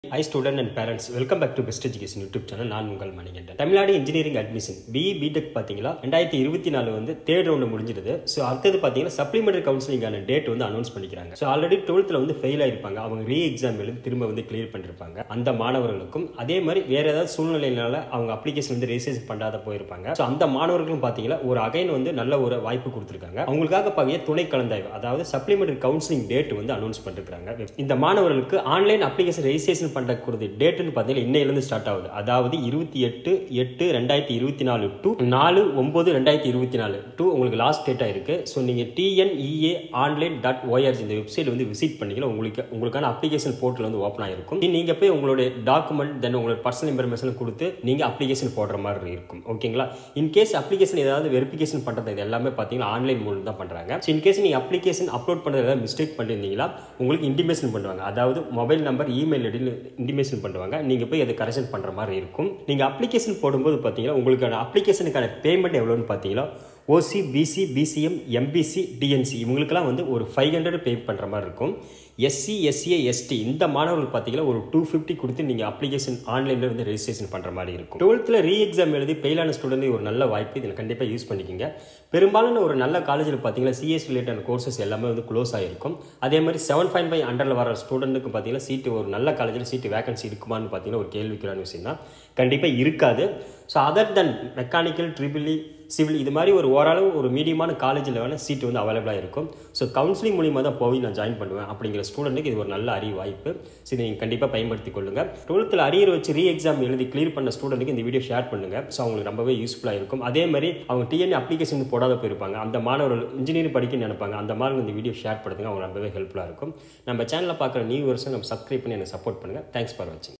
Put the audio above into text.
high student and parents welcome back to best education YouTube channel நான் உங்கள் Manikandan Tamil Nadu engineering admission BE B Tech பார்த்தீங்களா ரெண்டாயிரத்தி இருபத்தி நாலு வந்து தேர்ட் ரவுண்டு முடிஞ்சிருது ஸோ அடுத்தது பார்த்தீங்கன்னா சப்ளிமெண்டரி கவுன்சிலிங்கான டேட் வந்து அனௌன்ஸ் பண்ணிக்கிறாங்க ஸோ ஆல்ரெடி டுவெல்த்தில் வந்து ஃபெயில் ஆயிருப்பாங்க அவங்க ரீ எக்ஸாம் எழுதி திரும்ப வந்து கிளியர் பண்ணிருப்பாங்க அந்த மாணவர்களுக்கும் அதே மாதிரி வேற ஏதாவது சூழ்நிலையினால அவங்க அப்ளிகேஷன் வந்து ரெஜிஸ்ட்ரேஷன் பண்ணாத போயிருப்பாங்க ஸோ அந்த மாணவர்களும் பார்த்தீங்கன்னா ஒரு அகைன் வந்து நல்ல ஒரு வாய்ப்பு கொடுத்துருக்காங்க அவங்களுக்காக பாக்கிய துணை கலந்தாய்வு அதாவது சப்ளிமெண்டரி கவுன்சிலிங் டேட் வந்து அனௌன்ஸ் பண்ணிருக்காங்க இந்த மாணவர்களுக்கு ஆன்லைன் அப்ளிகேஷன் ரெஜிஸ்ட்ரேஷன் பண்ணக்கூடிய டேட்டுன்னு பார்த்தீங்கன்னா இன்னையிலேருந்து ஸ்டார்ட் ஆகுது அதாவது இருபத்தி எட்டு எட்டு ரெண்டாயிரத்தி இருபத்தி நாலு டு நாலு ஒன்பது ரெண்டாயிரத்தி இருபத்தி நாலு டு உங்களுக்கு லாஸ்ட் டேட்டாக இருக்கு ஸோ நீங்கள் டிஎன்இஏ ஆன்லைன் டாட் ஓஆர்ஜி இந்த வெப்சைட் வந்து விசிட் பண்ணிக்கலாம் உங்களுக்கு உங்களுக்கான அப்ளிகேஷன் போர்ட்டல் வந்து ஓப்பன் ஆகிருக்கும் நீங்கள் போய் உங்களுடைய டாக்குமெண்ட் தென் உங்களோட பர்சனல் இன்ஃபர்மேஷன் கொடுத்து நீங்கள் அப்ளிகேஷன் போடுற மாதிரி இருக்கும் ஓகேங்களா இன்கேஸ் அப்ளிகேஷன் ஏதாவது வெரிஃபிகேஷன் பண்ணுறது இது எல்லாமே பார்த்தீங்கன்னா ஆன்லைன் மூலம் தான் பண்ணுறாங்க ஸோ இன்கேஸ் நீங்கள் அப்ளிகேஷன் அப்லோட் பண்ணுறது ஏதாவது மிஸ்டேக் பண்ணியிருந்தீங்களா உங்களுக்கு இன்டிமேஷன் பண்ணுவாங்க அதாவது மொபைல் நம்பர் இமெயில் ஐடியில் இன்டிமேஷன் பண்ணுவாங்க நீங்கள் போய் அதை கரெக்ஷன் பண்ணுற மாதிரி இருக்கும் நீங்கள் அப்ளிகேஷன் போடும்போது பார்த்தீங்கன்னா உங்களுக்கான அப்ளிகேஷனுக்கான பேமெண்ட் எவ்வளோன்னு பார்த்தீங்கன்னா OC BC BCM MBC DNC இவங்களுக்கெல்லாம் வந்து ஒரு ஃபைவ் ஹண்ட்ரட் பே பண்ணுற மாதிரி இருக்கும் எஸ்சி எஸ்சிஏ எஸ்டி இந்த மாணவர்கள் பார்த்தீங்கன்னா ஒரு டூ ஃபிஃப்டி கொடுத்து நீங்கள் அப்ளிகேஷன் ஆன்லைனில் வந்து ரெஜிஸ்ட்ரேஷன் பண்ணுற மாதிரி இருக்கும் டுவெல்த்தில் ரீ எக்ஸாம் எழுதி ஃபெயிலான ஸ்டூடெண்ட் ஒரு நல்ல வாய்ப்பு இதில் கண்டிப்பாக யூஸ் பண்ணிக்கிங்க பெரும்பாலான ஒரு நல்ல காலேஜில் பார்த்தீங்கன்னா சிஎஸ் ரிலேட்டட் கோர்சஸ் எல்லாமே வந்து க்ளோஸ் ஆகிருக்கும் அதே மாதிரி செவன் பாயிண்ட் ஃபைவ் அண்டரில் வர ஸ்டூடெண்ட்டுக்கு பார்த்தீங்கன்னா சீட்டு ஒரு நல்ல காலேஜில் சீட்டு வேகன்சி இருக்குமான்னு பார்த்தீங்கன்னா ஒரு கேள்விக்குறான விஷயம் தான் கண்டிப்பாக இருக்காது so other then mechanical triple E civil இது மாதிரி ஒரு ஓரளவு ஒரு மீடியமான காலேஜில் வேணால் சீட்டு வந்து அவைலபிளாக இருக்கும் ஸோ கவுன்சிலிங் மூலியமாக தான் போய் நான் ஜாயின் பண்ணுவேன் அப்படிங்கிற ஸ்டூடெண்ட்டுக்கு இது ஒரு நல்ல அறிவு வாய்ப்பு ஸோ இதை நீங்கள் கண்டிப்பாக பயன்படுத்திக் கொள்ளுங்கள் டுவெல்த்தில் அரியர் வச்சு ரீ எக்ஸாம் எழுதி கிளியர் பண்ண ஸ்டூடெண்ட்டுக்கு இந்த வீடியோ ஷேர் பண்ணுங்கள் ஸோ அவங்களுக்கு ரொம்பவே யூஸ்ஃபுல்லாக இருக்கும் அதே மாதிரி அவங்க டிஎன்ஏ அப்ளிகேஷன் போடாத போயிருப்பாங்க அந்த மாணவர்கள் இன்ஜினியரிங் படிக்க நினைப்பாங்க அந்த மாதிரி இந்த வீடியோ ஷேர் பண்ணுங்க அவங்க ரொம்பவே ஹெல்ப்ஃபுல்லாக இருக்கும் நம்ம சேனலில் பார்க்குற நியூ வருஷம் நம்ம சப்ஸ்கிரைப் பண்ணி எனக்கு சப்போர்ட் பண்ணுங்கள் தேங்க்ஸ் ஃபார் வாட்சிங்